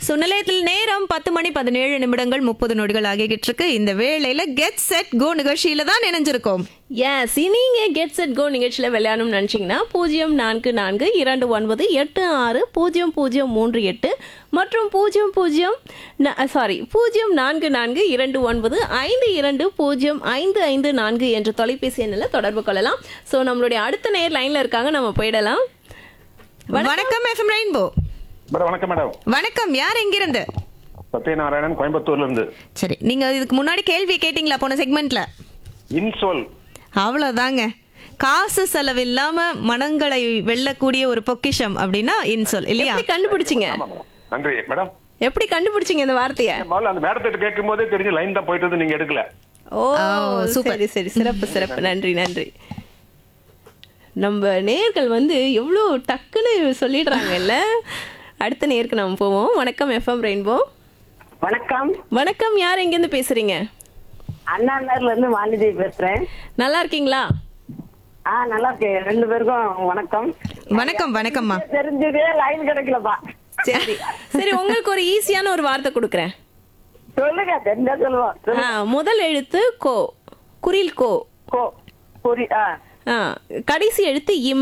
So நிலையத்தில் நேரம் பத்து மணி பதினேழு நிமிடங்கள் முப்பது நொடிகள் ஆகிக்கிட்டு இருக்கு இந்த வேளையில கெட் செட் கோ நிகழ்ச்சியில தான் இணைஞ்சிருக்கோம் எஸ் நீங்க கெட் செட் கோ நிகழ்ச்சியில் விளையாடணும்னு நினச்சிங்கன்னா பூஜ்ஜியம் நான்கு நான்கு இரண்டு ஒன்பது எட்டு ஆறு பூஜ்ஜியம் பூஜ்ஜியம் மூன்று எட்டு மற்றும் பூஜ்ஜியம் பூஜ்ஜியம் சாரி பூஜ்ஜியம் நான்கு நான்கு இரண்டு ஒன்பது ஐந்து இரண்டு பூஜ்ஜியம் ஐந்து ஐந்து நான்கு என்ற தொலைபேசி எண்ணில் தொடர்பு கொள்ளலாம் ஸோ நம்மளுடைய அடுத்த நேர் லைனில் இருக்காங்க நம்ம போயிடலாம் வணக்கம் எஃப்எம் ரெயின்போ மேடம் வணக்கம் மேடம் வணக்கம் யார் எங்கிருந்து சத்யநாராயணன் கோயம்புத்தூர்ல இருந்து சரி நீங்க இதுக்கு முன்னாடி கேள்வி கேட்டீங்களா போன செக்மெண்ட்ல இன்சோல் அவ்வளவுதாங்க காசு செலவில்லாம மனங்களை வெல்லக்கூடிய ஒரு பொக்கிஷம் அப்படின்னா இன்சொல் இல்லையா எப்படி கண்டுபிடிச்சிங்க ஆமா மேடம் நன்றி மேடம் எப்படி கண்டுபிடிச்சிங்க இந்த வார்த்தையை முதல்ல அந்த மேடத்திட்ட கேட்கும் போதே தெரிஞ்சு லைன் தான் போயிட்டு இருந்து நீங்க எடுக்கல ஓ ஓ, super. சரி சரி சிறப்பு சிறப்பு நன்றி நன்றி நம்ம நேர்கள் வந்து எவ்வளோ டக்குன்னு சொல்லிடுறாங்கல்ல அடுத்த நேருக்கு நம்ம போவோம் வணக்கம் எஃப்எம் ரெயின்போ வணக்கம் வணக்கம் யார் எங்கேருந்து பேசுறீங்க அண்ணா நகர்ல இருந்து வாணிதேவி பேசுறேன் நல்லா இருக்கீங்களா ஆ நல்லா இருக்கேன் ரெண்டு பேருக்கும் வணக்கம் வணக்கம் வணக்கம்மா தெரிஞ்சதே லைன் கிடைக்கலப்பா சரி சரி உங்களுக்கு ஒரு ஈஸியான ஒரு வார்த்தை கொடுக்குறேன் சொல்லுங்க தெரிஞ்சா சொல்லுவோம் சொல்லு. ஆ, முதல் எழுத்து கோ குரில் கோ கோ புரி ஆ ஆ, கடைசி எழுத்து இம்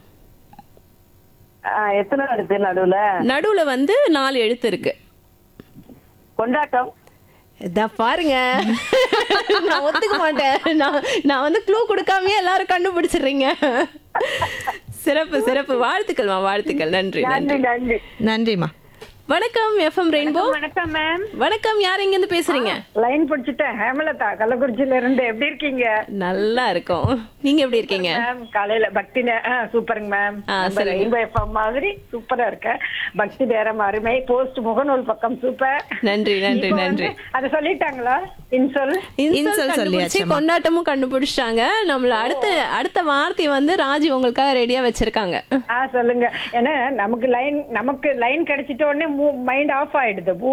ஆ, எத்தனை எடுத்து நடுவுல நடுவுல வந்து நாலு எழுத்து இருக்கு கொண்டாட்டம் இதா பாருங்க நான் ஒத்துக்க மாட்டேன் நான் நான் வந்து க்ளூ கொடுக்காமயே எல்லாரும் கண்டுபிடிச்சிடுறீங்க சிறப்பு சிறப்பு வாழ்த்துக்கள்மா வாழ்த்துக்கள் நன்றி நன்றி நன்றி நன்றி நன்றிம்மா வணக்கம் எஃப்எம் ரெயின்போ வணக்கம் மேம் வணக்கம் யார் எங்க இருந்து பேசுறீங்க லைன் பிடிச்சிட்டேன் ஹேமலதா கள்ளக்குறிச்சியில இருந்து எப்படி இருக்கீங்க நல்லா இருக்கும் நீங்க எப்படி இருக்கீங்க மேம் காலையில பக்தி நே- ஆ, சூப்பருங்க மேம் ஆ, நம்ம சொல்லுங்க. ரெயின்போ எஃப்எம் மாதிரி சூப்பரா இருக்க பக்தி நேரம் அருமை போஸ்ட் முகநூல் பக்கம் சூப்பர் நன்றி நன்றி இப்போ நன்றி வந்து அதை சொல்லிட்டாங்களா இன்சொல் இன்சொல் இன்சொல் கண்டுபிடிச்சு சொல்லியாச்சும்மா. கொண்டாட்டமும் கண்டுபிடிச்சிட்டாங்க நம்மள அடுத்த அடுத்த வார்த்தை வந்து ராஜி உங்களுக்காக ரெடியா வச்சிருக்காங்க ஆ சொல்லுங்க ஏன்னா நமக்கு லைன் நமக்கு லைன் கிடைச்சிட்ட உடனே மைண்ட் ஆஃப் ஆயிடுது பூ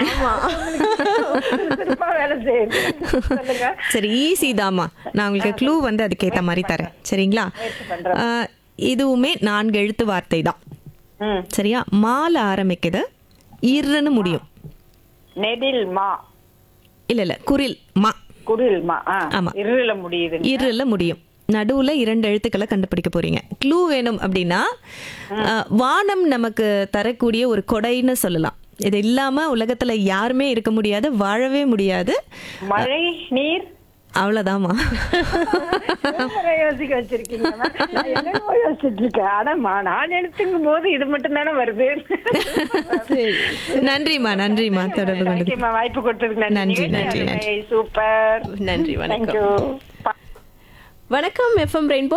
திருப்பா வேலை செய்யுது சொல்லுங்க சரி ஈஸி தாம்மா நான் உங்களுக்கு க்ளூ வந்து அதுக்கேத்த மாதிரி தரேன் சரிங்களா ஆ, இதுவுமே நான்கு எழுத்து வார்த்தை தான் ம் சரியா மால ஆரம்பிக்குது இருன்னு முடியும் நெடில் மா இல்ல இல்ல குரில் மா குரில் மா ஆ ஆமா. இருள முடியுது இருல முடியும் நடுவுல இரண்டு எழுத்துக்களை கண்டுபிடிக்க போறீங்க க்ளூ வேணும் அப்படின்னா ஆ, வானம் நமக்கு தரக்கூடிய ஒரு கொடைன்னு சொல்லலாம் இது இல்லாம உலகத்துல யாருமே இருக்க முடியாது வாழவே முடியாது மழை நீர் அவ்வளவுதாம்மா சூப்பரா யோசிக்க வச்சிருக்கீங்க ma'am. நான் என்னென்னமோ யோசிச்சுட்டு இருக்கேன் ஆனா மா- நான் எடுத்துக்கும் போது இது மட்டும் தானே வருது நன்றிம்மா நன்றிம்மா தொடர்பு கொண்டது தேங்க்யூமா வாய்ப்பு கொடுத்ததுக்கு நன்றி, நன்றி நன்றி, நன்றி. சூப்பர் நன்றி வணக்கம் தேங்க்யூ வணக்கம் எஃப்எம் ரெயின்போ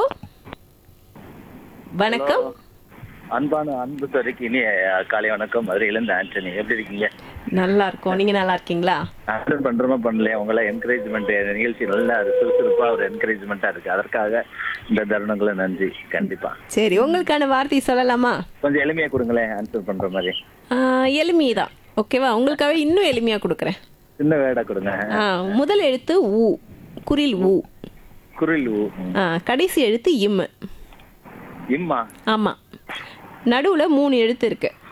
வணக்கம் அன்பான அன்பு துறைக்கு இனி காலை வணக்கம் மதுரையிலேருந்து ஆண்டனி எப்படி இருக்கீங்க நல்லா இருக்கோம் நீங்க நல்லா இருக்கீங்களா அட்டன் பண்றோமா பண்ணலையா உங்களை என்கரேஜ்மெண்ட் நிகழ்ச்சி நல்லா சுறுசுறுப்பா ஒரு என்கரேஜ்மெண்டா இருக்கு அதற்காக இந்த தருணங்களை நன்றி கண்டிப்பா சரி உங்களுக்கான வார்த்தை சொல்லலாமா கொஞ்சம் எளிமையா கொடுங்களேன் ஆன்சர் பண்ற மாதிரி எளிமைதான் ஓகேவா உங்களுக்காக இன்னும் எளிமையா கொடுக்குறேன் சின்ன வேடா கொடுங்க ஆ, முதல் எழுத்து ஊ குரில் ஊ குரில் ஊ. ஆ, கடைசி எழுத்து இம் இம்மா ஆமா நடுவுல மூணு எழுத்து இருக்கு